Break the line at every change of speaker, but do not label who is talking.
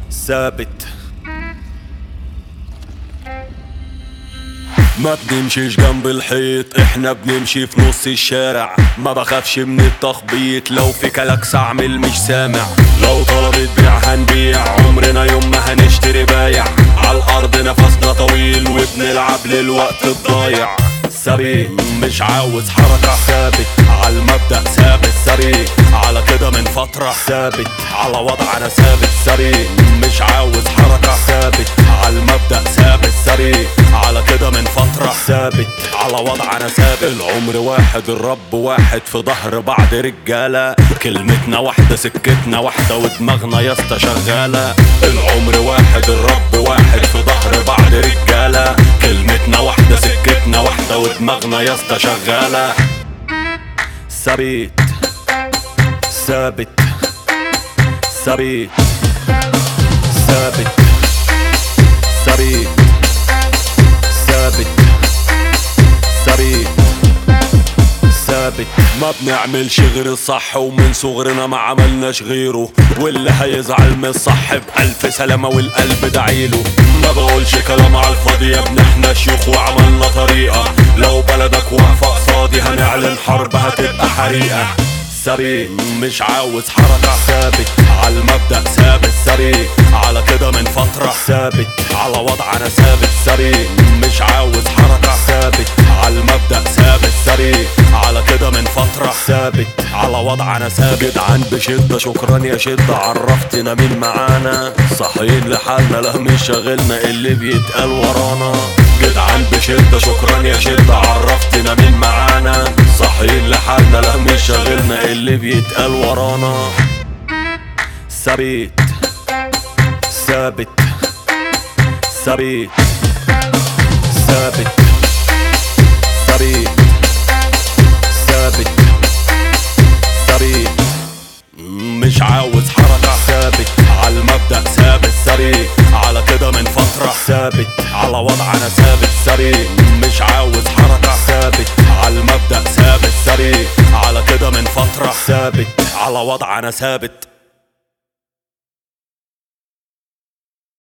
ثابت ما بنمشيش جنب الحيط احنا بنمشي في نص الشارع ما بخافش من التخبيط لو في كلاكس اعمل مش سامع لو طلبت بيع هنبيع عمرنا يوم ما هنشتري بايع على الارض نفسنا طويل وبنلعب للوقت الضايع سريع مش عاوز حركة ثابت على المبدأ ثابت سريع على كده من فترة ثابت على وضع انا ثابت سريع مش عاوز حركة ثابت على المبدأ ثابت سريع على كده من فترة ثابت على وضع انا ثابت العمر واحد الرب واحد في ظهر بعض رجالة كلمتنا واحدة سكتنا واحدة ودماغنا يا اسطى شغالة العمر واحد الرب واحد في ظهر بعض رجالة كلمتنا واحدة سكتنا واحدة ودماغنا يا اسطى شغالة ثابت ثابت ثابت ثابت ثابت ثابت ثابت ثابت ما بنعملش غير الصح ومن صغرنا ما عملناش غيره واللي هيزعل من الصح بألف سلامة والقلب دعيله ما بقولش كلام على الفاضي يا ابن احنا شيوخ وعملنا طريقة لو بلدك واقفة قصادي هنعلن حرب هتبقى حريقة سريع مش عاوز حركة ثابت على المبدأ ثابت سريع على كده من فترة ثابت على وضع انا ثابت سريع مش عاوز حركة ثابت على المبدأ ثابت سريع على كده من فترة ثابت على وضع انا ثابت جدعان بشدة شكرا يا شدة عرفتنا مين معانا صاحيين لحالنا لا مش شاغلنا اللي بيتقال ورانا جدعان بشدة شكرا يا شدة عرفتنا مين معانا صاحيين لحالنا لا مش شاغلنا اللي بيتقال ورانا ثابت ثابت ثابت ثابت ثابت ثابت ثابت مش عاوز حركة ثابت على المبدأ ثابت سريع على كده من فترة ثابت على وضع انا ثابت سريع مش عاوز حركة ثابت على المبدأ ثابت سريع على كده من فترة ثابت على وضع انا ثابت